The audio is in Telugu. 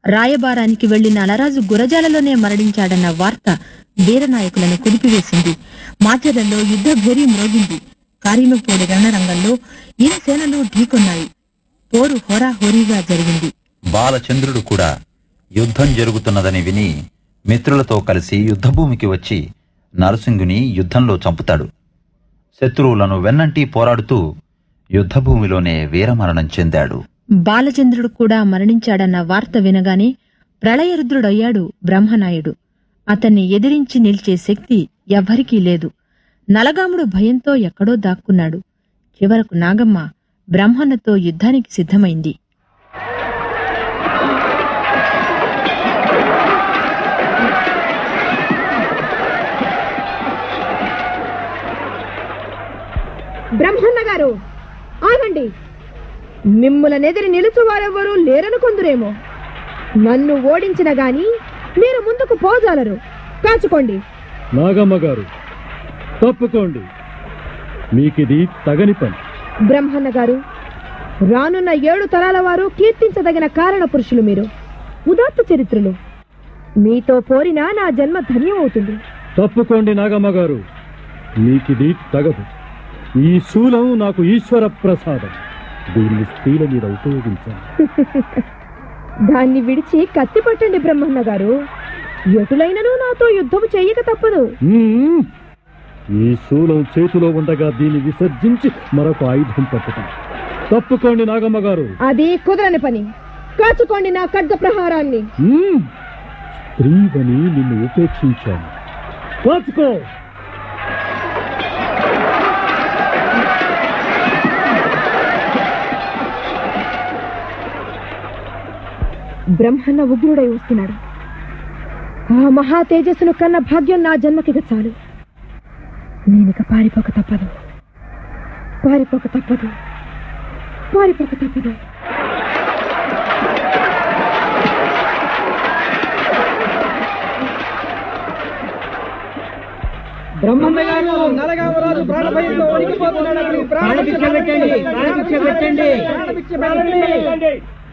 రాయబారానికి వెళ్లిన అలరాజు గురజాలలోనే మరణించాడన్న వార్త వీరనాయకులను కుదిపివేసింది మాచర్లలో యుద్ధ భేరీ మ్రోగింది కారిమపూడి రణరంగంలో ఇరు సేనలు ఢీకొన్నాయి పోరు హోరాహోరీగా జరిగింది బాలచంద్రుడు కూడా యుద్ధం జరుగుతున్నదని విని మిత్రులతో కలిసి యుద్ధభూమికి వచ్చి నరసింగుని యుద్ధంలో చంపుతాడు శత్రువులను వెన్నంటి పోరాడుతూ యుద్ధభూమిలోనే వీరమరణం చెందాడు బాలచంద్రుడు కూడా మరణించాడన్న వార్త వినగానే ప్రళయరుద్రుడయ్యాడు బ్రహ్మనాయుడు అతన్ని ఎదిరించి నిలిచే శక్తి ఎవ్వరికీ లేదు నలగాముడు భయంతో ఎక్కడో దాక్కున్నాడు చివరకు నాగమ్మ బ్రహ్మన్నతో యుద్ధానికి సిద్ధమైంది బ్రహ్మన్న గారు ఆగండి మిమ్ములనెదిరి నిలుచువారెవ్వరూ లేరనుకుందురేమో నన్ను ఓడించిన గాని మీరు ముందుకు పోజాలరు కాచుకోండి నాగమ్మ గారు తప్పుకోండి మీకిది తగని పని బ్రహ్మన్న గారు రానున్న ఏడు తరాల వారు కీర్తించదగిన కారణ పురుషులు మీరు ఉదాత్త చరిత్రలు మీతో పోరినా నా జన్మ ధన్యమవుతుంది తప్పుకోండి నాగమ్మ గారు మీకిది తగదు ఈ శూలం నాకు ఈశ్వర ప్రసాదం దీన్ని స్త్రీల మీద ఉపయోగించాను దాన్ని విడిచి కత్తి పట్టండి బ్రహ్మన్న గారు ఎటులైనను నాతో యుద్ధము చెయ్యక తప్పదు మ్మ్. ఈ శూలం చేతిలో ఉండగా దీన్ని విసర్జించి మరొక ఆయుధం పట్టుతాం తప్పుకోండి నాగమ్మ గారు అది కుదరని పని కాచుకోండి నా ఖడ్గ ప్రహారాన్ని మ్మ్. స్త్రీవని నిన్ను ఉపేక్షించాను కాచుకో బ్రహ్మన్న ఉగ్రుడై వస్తున్నాడు ఆ మహా తేజస్సును కన్న భాగ్యం నా జన్మకిక చాలు నేనిక పారిపోక తప్పదు పారిపోక తప్పదు పారిపోక తప్పదు బ్రహ్మన్న గారు నలగామరాజు ప్రాణభయంతో వణికిపోతున్నాడని ప్రాణభిక్ష పెట్టండి ప్రాణభిక్ష పెట్టండి ప్రాణభిక్ష పెట్టండి